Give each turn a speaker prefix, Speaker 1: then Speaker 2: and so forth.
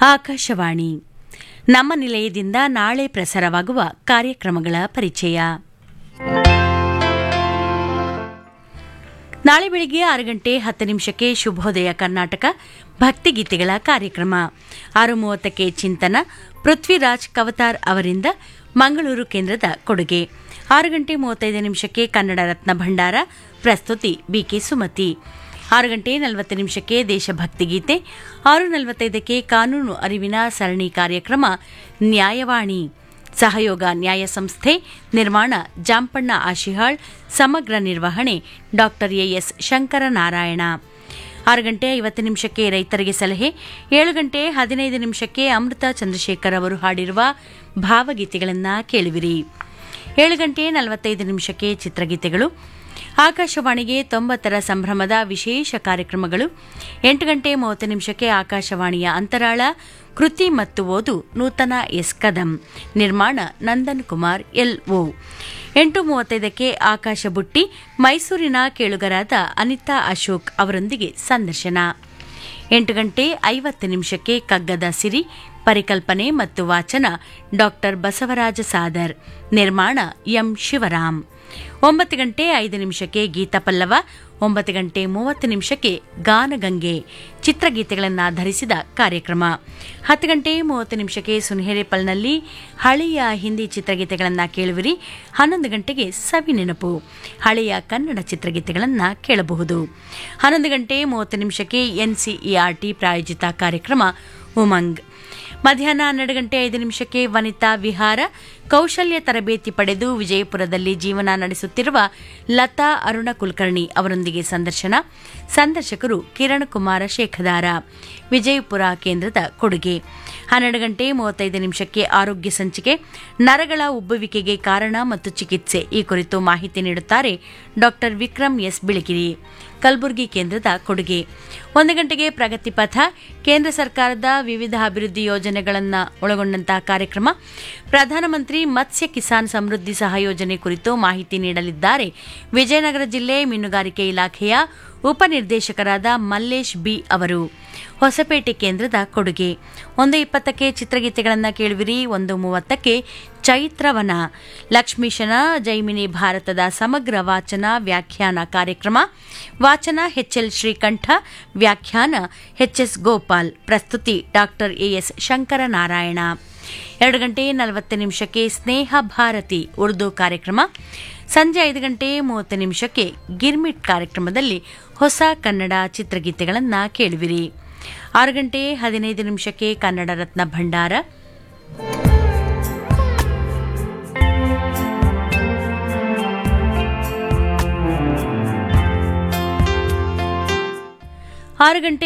Speaker 1: ಆಕಾಶವಾಣಿ ನಮ್ಮ ನಿಲಯದಿಂದ ನಾಳೆ ಪ್ರಸಾರವಾಗುವ ಕಾರ್ಯಕ್ರಮಗಳ ಪರಿಚಯ ನಾಳೆ ಬೆಳಿಗ್ಗೆ ಆರು ಗಂಟೆ ಹತ್ತು ನಿಮಿಷಕ್ಕೆ ಶುಭೋದಯ ಕರ್ನಾಟಕ ಭಕ್ತಿಗೀತೆಗಳ ಕಾರ್ಯಕ್ರಮ ಆರು ಮೂವತ್ತಕ್ಕೆ ಚಿಂತನ ಪೃಥ್ವಿರಾಜ್ ಕವತಾರ್ ಅವರಿಂದ ಮಂಗಳೂರು ಕೇಂದ್ರದ ಕೊಡುಗೆ ಆರು ಗಂಟೆ ಮೂವತ್ತೈದು ನಿಮಿಷಕ್ಕೆ ಕನ್ನಡ ರತ್ನ ಭಂಡಾರ ಪ್ರಸ್ತುತಿ ಬಿಕೆ ಸುಮತಿ ಆರು ಗಂಟೆ ನಲವತ್ತು ನಿಮಿಷಕ್ಕೆ ದೇಶಭಕ್ತಿ ಗೀತೆ ಆರು ನಲವತ್ತೈದಕ್ಕೆ ಕಾನೂನು ಅರಿವಿನ ಸರಣಿ ಕಾರ್ಯಕ್ರಮ ನ್ಯಾಯವಾಣಿ ಸಹಯೋಗ ನ್ಯಾಯ ಸಂಸ್ಥೆ ನಿರ್ಮಾಣ ಜಾಂಪಣ್ಣ ಆಶಿಹಾಳ್ ಸಮಗ್ರ ನಿರ್ವಹಣೆ ಡಾಕ್ಟರ್ ಎಎಸ್ ಶಂಕರನಾರಾಯಣ ಆರು ಗಂಟೆ ಐವತ್ತು ನಿಮಿಷಕ್ಕೆ ರೈತರಿಗೆ ಸಲಹೆ ಏಳು ಗಂಟೆ ಹದಿನೈದು ನಿಮಿಷಕ್ಕೆ ಅಮೃತ ಚಂದ್ರಶೇಖರ್ ಅವರು ಹಾಡಿರುವ ಭಾವಗೀತೆಗಳನ್ನು ಕೇಳುವಿರಿ ಏಳು ಗಂಟೆ ನಲವತ್ತೈದು ನಿಮಿಷಕ್ಕೆ ಚಿತ್ರಗೀತೆಗಳು ಆಕಾಶವಾಣಿಗೆ ತೊಂಬತ್ತರ ಸಂಭ್ರಮದ ವಿಶೇಷ ಕಾರ್ಯಕ್ರಮಗಳು ಎಂಟು ಗಂಟೆ ಮೂವತ್ತು ನಿಮಿಷಕ್ಕೆ ಆಕಾಶವಾಣಿಯ ಅಂತರಾಳ ಕೃತಿ ಮತ್ತು ಓದು ನೂತನ ಎಸ್ ಕದಂ ನಿರ್ಮಾಣ ನಂದನ್ ಕುಮಾರ್ ಎಲ್ಒ ಎಂಟು ಮೂವತ್ತೈದಕ್ಕೆ ಆಕಾಶ ಬುಟ್ಟಿ ಮೈಸೂರಿನ ಕೇಳುಗರಾದ ಅನಿತಾ ಅಶೋಕ್ ಅವರೊಂದಿಗೆ ಸಂದರ್ಶನ ಎಂಟು ಗಂಟೆ ಐವತ್ತು ನಿಮಿಷಕ್ಕೆ ಕಗ್ಗದ ಸಿರಿ ಪರಿಕಲ್ಪನೆ ಮತ್ತು ವಾಚನ ಡಾಕ್ಟರ್ ಬಸವರಾಜ ಸಾದರ್ ನಿರ್ಮಾಣ ಎಂ ಶಿವರಾಮ್ ಒಂಬತ್ತು ಗಂಟೆ ಐದು ನಿಮಿಷಕ್ಕೆ ಗೀತ ಪಲ್ಲವ ಒಂಬತ್ತು ಗಂಟೆ ಮೂವತ್ತು ನಿಮಿಷಕ್ಕೆ ಗಾನಗಂಗೆ ಚಿತ್ರಗೀತೆಗಳನ್ನು ಧರಿಸಿದ ಕಾರ್ಯಕ್ರಮ ಹತ್ತು ಗಂಟೆ ಮೂವತ್ತು ನಿಮಿಷಕ್ಕೆ ಸುನ್ಹೇರೇಪಲ್ನಲ್ಲಿ ಹಳೆಯ ಹಿಂದಿ ಚಿತ್ರಗೀತೆಗಳನ್ನು ಕೇಳುವಿರಿ ಹನ್ನೊಂದು ಗಂಟೆಗೆ ಸವಿ ನೆನಪು ಹಳೆಯ ಕನ್ನಡ ಚಿತ್ರಗೀತೆಗಳನ್ನು ಕೇಳಬಹುದು ಹನ್ನೊಂದು ಗಂಟೆ ಮೂವತ್ತು ನಿಮಿಷಕ್ಕೆ ಎನ್ಸಿಇಆರ್ಟಿ ಪ್ರಾಯೋಜಿತ ಕಾರ್ಯಕ್ರಮ ಉಮಂಗ್ ಮಧ್ಯಾಹ್ನ ಹನ್ನೆರಡು ಗಂಟೆ ಐದು ನಿಮಿಷಕ್ಕೆ ವನಿತಾ ವಿಹಾರ ಕೌಶಲ್ಯ ತರಬೇತಿ ಪಡೆದು ವಿಜಯಪುರದಲ್ಲಿ ಜೀವನ ನಡೆಸುತ್ತಿರುವ ಲತಾ ಅರುಣ ಕುಲಕರ್ಣಿ ಅವರೊಂದಿಗೆ ಸಂದರ್ಶನ ಸಂದರ್ಶಕರು ಕಿರಣ್ ಕುಮಾರ ಶೇಖದಾರ ವಿಜಯಪುರ ಕೇಂದ್ರದ ಕೊಡುಗೆ ಹನ್ನೆರಡು ಗಂಟೆ ಮೂವತ್ತೈದು ನಿಮಿಷಕ್ಕೆ ಆರೋಗ್ಯ ಸಂಚಿಕೆ ನರಗಳ ಉಬ್ಬುವಿಕೆಗೆ ಕಾರಣ ಮತ್ತು ಚಿಕಿತ್ಸೆ ಈ ಕುರಿತು ಮಾಹಿತಿ ನೀಡುತ್ತಾರೆ ಡಾಕ್ಟರ್ ವಿಕ್ರಮ್ ಎಸ್ ಬಿಳಿಗಿರಿ ಕಲಬುರಗಿ ಕೇಂದ್ರದ ಕೊಡುಗೆ ಒಂದು ಗಂಟೆಗೆ ಪ್ರಗತಿ ಪಥ ಕೇಂದ್ರ ಸರ್ಕಾರದ ವಿವಿಧ ಅಭಿವೃದ್ಧಿ ಯೋಜನೆಗಳನ್ನು ಒಳಗೊಂಡಂತಹ ಕಾರ್ಯಕ್ರಮ ಪ್ರಧಾನಮಂತ್ರಿ ಮತ್ಸ್ಯ ಕಿಸಾನ್ ಸಮೃದ್ಧಿ ಸಹಯೋಜನೆ ಕುರಿತು ಮಾಹಿತಿ ನೀಡಲಿದ್ದಾರೆ ವಿಜಯನಗರ ಜಿಲ್ಲೆ ಮೀನುಗಾರಿಕೆ ಇಲಾಖೆಯ ಉಪನಿರ್ದೇಶಕರಾದ ಮಲ್ಲೇಶ್ ಬಿ ಅವರು ಹೊಸಪೇಟೆ ಕೇಂದ್ರದ ಕೊಡುಗೆ ಒಂದು ಇಪ್ಪತ್ತಕ್ಕೆ ಚಿತ್ರಗೀತೆಗಳನ್ನು ಕೇಳುವಿರಿ ಒಂದು ಮೂವತ್ತಕ್ಕೆ ಚೈತ್ರವನ ಲಕ್ಷ್ಮೀಶನ ಜೈಮಿನಿ ಭಾರತದ ಸಮಗ್ರ ವಾಚನ ವ್ಯಾಖ್ಯಾನ ಕಾರ್ಯಕ್ರಮ ವಾಚನ ಎಚ್ಎಲ್ ಶ್ರೀಕಂಠ ವ್ಯಾಖ್ಯಾನ ಎಚ್ಎಸ್ ಗೋಪಾಲ್ ಪ್ರಸ್ತುತಿ ಡಾಕ್ಟರ್ ಎಎಸ್ ಶಂಕರನಾರಾಯಣ ಎರಡು ಗಂಟೆ ನಲವತ್ತು ನಿಮಿಷಕ್ಕೆ ಸ್ನೇಹ ಭಾರತಿ ಉರ್ದು ಕಾರ್ಯಕ್ರಮ ಸಂಜೆ ಐದು ಗಂಟೆ ಮೂವತ್ತು ನಿಮಿಷಕ್ಕೆ ಗಿರ್ಮಿಟ್ ಕಾರ್ಯಕ್ರಮದಲ್ಲಿ ಹೊಸ ಕನ್ನಡ ಚಿತ್ರಗೀತೆಗಳನ್ನು ಕೇಳುವಿರಿ ಆರು ಗಂಟೆ ಹದಿನೈದು ನಿಮಿಷಕ್ಕೆ ಕನ್ನಡ ರತ್ನ ಭಂಡಾರ ಆರು ಗಂಟೆ